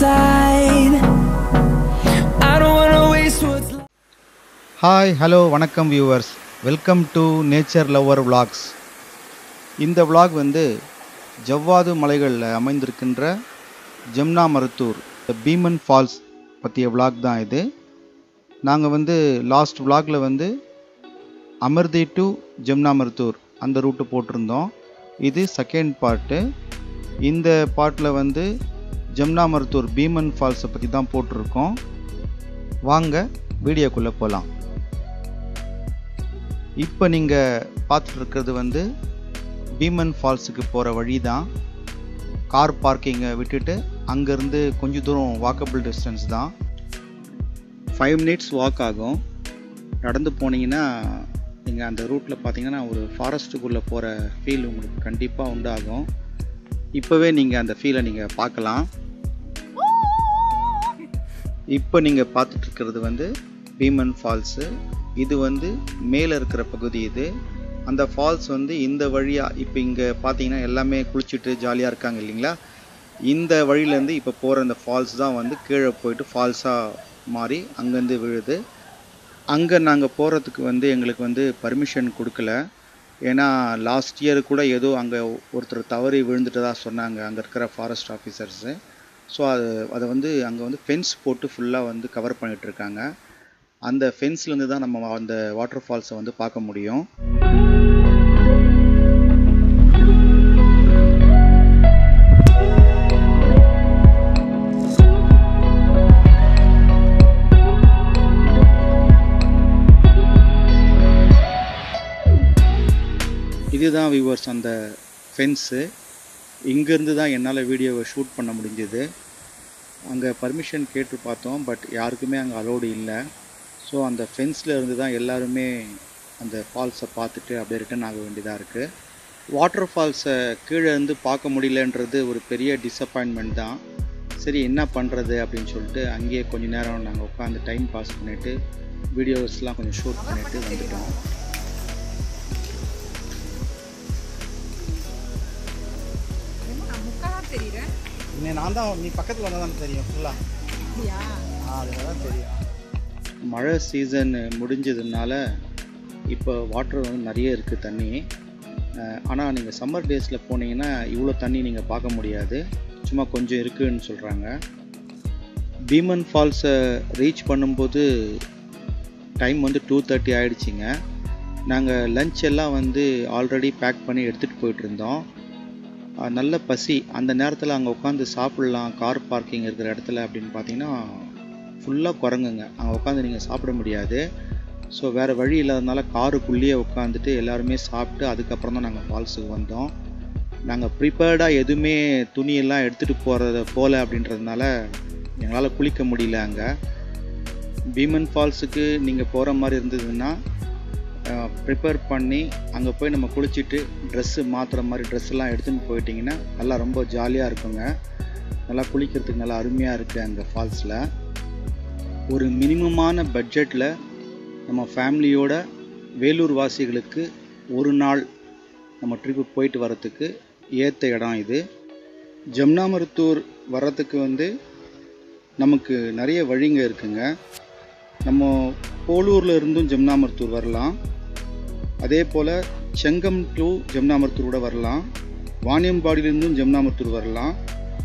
inside. I don't wanna waste what's left. Hi hello வணக்கம் viewers welcome to nature lover vlogs இந்த vlog வந்து ஜவ்வாது மலைகளில் அமைந்திருக்கின்ற Jamna Marudhur Bheeman falls பற்றிய vlog தான் இது நாங்கள் வந்து லாஸ்ட் vlogல வந்து அமர்தி டு ஜம்னா மருத்தூர் அந்த ரூட்டு போட்டிருந்தோம் இது செகண்ட் பார்ட்டு இந்த பார்ட்டில் வந்து ஜம்னா மருத்தூர் பீமன் ஃபால்ஸை பற்றி தான் போட்டிருக்கோம் வாங்க வீடியோக்குள்ளே போகலாம் இப்போ நீங்கள் பார்த்துட்டு இருக்கிறது வந்து பீமன் ஃபால்ஸுக்கு போகிற வழி தான் கார் பார்க்கிங்கை விட்டுட்டு அங்கேருந்து கொஞ்சம் தூரம் வாக்கபிள் டிஸ்டன்ஸ் தான் ஃபைவ் மினிட்ஸ் வாக் ஆகும் நடந்து போனீங்கன்னா நீங்கள் அந்த ரூட்டில் பார்த்தீங்கன்னா ஒரு ஃபாரஸ்ட்டுக்குள்ளே போகிற ஃபீல் உங்களுக்கு கண்டிப்பாக உண்டாகும் இப்போவே நீங்கள் அந்த ஃபீலை நீங்கள் பார்க்கலாம் இப்போ நீங்கள் பார்த்துட்டு இருக்கிறது வந்து பீமன் ஃபால்ஸு இது வந்து மேலே இருக்கிற பகுதி இது அந்த ஃபால்ஸ் வந்து இந்த வழியாக இப்போ இங்கே பார்த்தீங்கன்னா எல்லாமே குளிச்சுட்டு ஜாலியாக இருக்காங்க இல்லைங்களா இந்த வழியிலேருந்து இப்போ போகிற இந்த ஃபால்ஸ் தான் வந்து கீழே போயிட்டு ஃபால்ஸாக மாறி அங்கேருந்து விழுது அங்கே நாங்கள் போகிறதுக்கு வந்து எங்களுக்கு வந்து பர்மிஷன் கொடுக்கல ஏன்னா லாஸ்ட் இயர் கூட ஏதோ அங்கே ஒருத்தர் தவறி விழுந்துட்டதா சொன்னாங்க அங்கே இருக்கிற ஃபாரஸ்ட் ஆஃபீஸர்ஸு ஸோ அது அதை வந்து அங்கே வந்து ஃபென்ஸ் போட்டு ஃபுல்லாக வந்து கவர் பண்ணிட்டு இருக்காங்க அந்த ஃபென்ஸ்லேருந்து தான் நம்ம அந்த வாட்டர் ஃபால்ஸை வந்து பார்க்க முடியும் இதுதான் வியூவர்ஸ் அந்த ஃபென்ஸு இங்கேருந்து தான் என்னால் வீடியோவை ஷூட் பண்ண முடிஞ்சது அங்கே பர்மிஷன் கேட்டு பார்த்தோம் பட் யாருக்குமே அங்கே அலோடு இல்லை ஸோ அந்த ஃபென்ஸில் இருந்து தான் எல்லாருமே அந்த ஃபால்ஸை பார்த்துட்டு அப்படியே ரிட்டர்ன் ஆக வேண்டியதாக இருக்குது வாட்டர் ஃபால்ஸை கீழே இருந்து பார்க்க முடியலன்றது ஒரு பெரிய டிசப்பாயின்மெண்ட் தான் சரி என்ன பண்ணுறது அப்படின்னு சொல்லிட்டு அங்கேயே கொஞ்ச நேரம் நாங்கள் உட்காந்து டைம் பாஸ் பண்ணிவிட்டு வீடியோஸ்லாம் கொஞ்சம் ஷூட் பண்ணிவிட்டு வந்துட்டோம் நான் முக்கா தான் தெரியுறேன் இன்னும் நான் தான் நீ பக்கத்தில் வந்தால் தான் தெரியும் ஃபுல்லாக அப்படியா அதில் தான் தெரியும் மழை சீசன் முடிஞ்சதுனால இப்போ வாட்டர் வந்து நிறைய இருக்குது தண்ணி ஆனால் நீங்கள் சம்மர் டேஸில் போனீங்கன்னா இவ்வளோ தண்ணி நீங்கள் பார்க்க முடியாது சும்மா கொஞ்சம் இருக்குன்னு சொல்கிறாங்க பீமன் ஃபால்ஸை ரீச் பண்ணும்போது டைம் வந்து டூ தேர்ட்டி ஆயிடுச்சுங்க நாங்கள் லஞ்ச் எல்லாம் வந்து ஆல்ரெடி பேக் பண்ணி எடுத்துகிட்டு போயிட்டு இருந்தோம் அஹ் நல்ல பசி அந்த நேரத்தில் அங்கே உட்காந்து சாப்பிட்லாம் கார் பார்க்கிங் இருக்கிற இடத்துல அப்படின்னு பார்த்தீங்கன்னா ஃபுல்லாக குரங்குங்க அங்கே உட்காந்து நீங்கள் சாப்பிட முடியாது ஸோ வேறு வழி இல்லாதனால காருக்குள்ளேயே உட்காந்துட்டு எல்லாருமே சாப்பிட்டு அதுக்கப்புறம் தான் நாங்கள் ஃபால்ஸுக்கு வந்தோம் நாங்கள் ப்ரிப்பேர்டாக எதுவுமே துணியெல்லாம் எடுத்துகிட்டு போகிறத போல அப்படின்றதுனால எங்களால் குளிக்க முடியல அங்கே பீமன் ஃபால்ஸுக்கு நீங்கள் போகிற மாதிரி இருந்ததுன்னா ப்ரிப்பேர் பண்ணி அங்கே போய் நம்ம குளிச்சுட்டு ட்ரெஸ்ஸு மாற்றுற மாதிரி ட்ரெஸ் எல்லாம் எடுத்துன்னு போயிட்டிங்கன்னா நல்லா ரொம்ப ஜாலியாக இருக்குங்க நல்லா குளிக்கிறதுக்கு நல்லா அருமையாக இருக்குது அங்கே ஃபால்ஸில் ஒரு மினிமமான பட்ஜெட்டில் நம்ம ஃபேமிலியோட வேலூர் வாசிகளுக்கு ஒரு நாள் நம்ம ட்ரிப்பு போயிட்டு வரத்துக்கு ஏற்ற இடம் இது ஜம்னாமருத்தூர் வர்றதுக்கு வந்து நமக்கு நிறைய வழிங்க இருக்குங்க நம்ம போலூரில் இருந்தும் ஜம்னாமருத்தூர் வரலாம் அதே போல் செங்கம் டு ஜம்னாமருத்தூர் கூட வரலாம் வாணியம்பாடியிலிருந்தும் ஜம்னாமருத்தூர் வரலாம்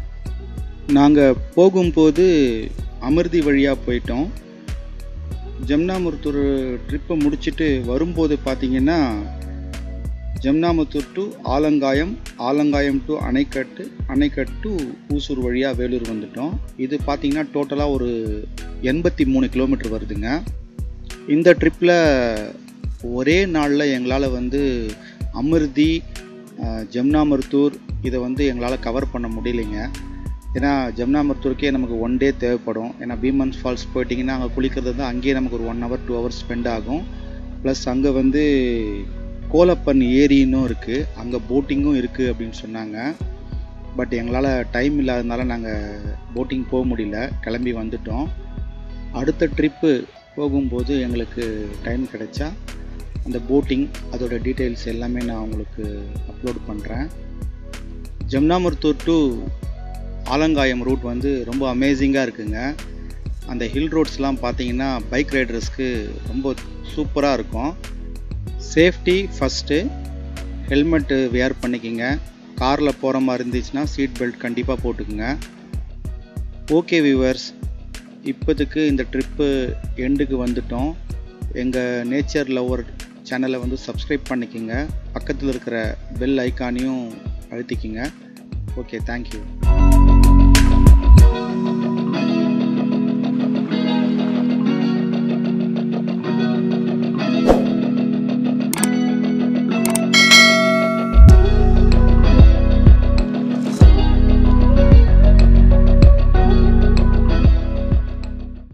நாங்கள் போகும்போது அமிர்தி வழியாக போயிட்டோம் ஜம்னாமருத்தூர் ட்ரிப்பை முடிச்சுட்டு வரும்போது பார்த்தீங்கன்னா Jamnamathur to Alangayam Alangayam to Anaikattu Anaikattu to Usur வழியாக வேலூர் வந்துட்டோம் இது பார்த்தீங்கன்னா டோட்டலாக ஒரு எண்பத்தி மூணு கிலோமீட்டர் வருதுங்க இந்த ட்ரிப்பில் ஒரே நாளில் எங்களால் வந்து அமிர்தி அஹ், ஜம்னாமருத்தூர் இதை வந்து எங்களால் கவர் பண்ண முடியலைங்க ஏன்னா ஜம்னாமருத்தூருக்கே நமக்கு ஒன் டே தேவைப்படும் ஏன்னா பீமன்ஸ் ஃபால்ஸ் போயிட்டிங்கன்னா அங்கே குளிக்கிறது வந்து அங்கேயே நமக்கு ஒரு one hour two hours spend ஆகும் ப்ளஸ் அங்கே வந்து கோலப்பன் ஏரின்னும் இருக்குது அங்கே போட்டிங்கும் இருக்குது அப்படின்னு சொன்னாங்க பட் எங்களால் டைம் இல்லாததுனால நாங்கள் போட்டிங் போக முடியல கிளம்பி வந்துட்டோம் அடுத்த ட்ரிப்பு போகும்போது எங்களுக்கு டைம் கிடைச்சா அந்த போட்டிங் அதோட டீட்டெயில்ஸ் எல்லாமே நான் உங்களுக்கு அப்லோட் பண்ணுறேன் ஜம்னாமருத்தூர் டு ஆலங்காயம் ரூட் வந்து ரொம்ப அமேசிங்காக இருக்குங்க அந்த ஹில் ரோட்ஸ்லாம் பார்த்தீங்கன்னா பைக் ரைடர்ஸ்க்கு ரொம்ப சூப்பராக இருக்கும் சேஃப்டி ஃபஸ்ட்டு ஹெல்மெட்டு வேர் பண்ணிக்கோங்க காரில் போகிற மாதிரி இருந்துச்சுன்னா சீட் பெல்ட் கண்டிப்பாக போட்டுக்குங்க ஓகே வியூவர்ஸ் இப்போதைக்கு இந்த ட்ரிப்பு எண்டுக்கு வந்துட்டோம் எங்கள் நேச்சர் லவர் சேனலை வந்து சப்ஸ்கிரைப் பண்ணிக்கோங்க பக்கத்தில் இருக்கிற பெல் ஐக்கானையும் அழுத்திக்கிங்க ஓகே தேங்க்யூ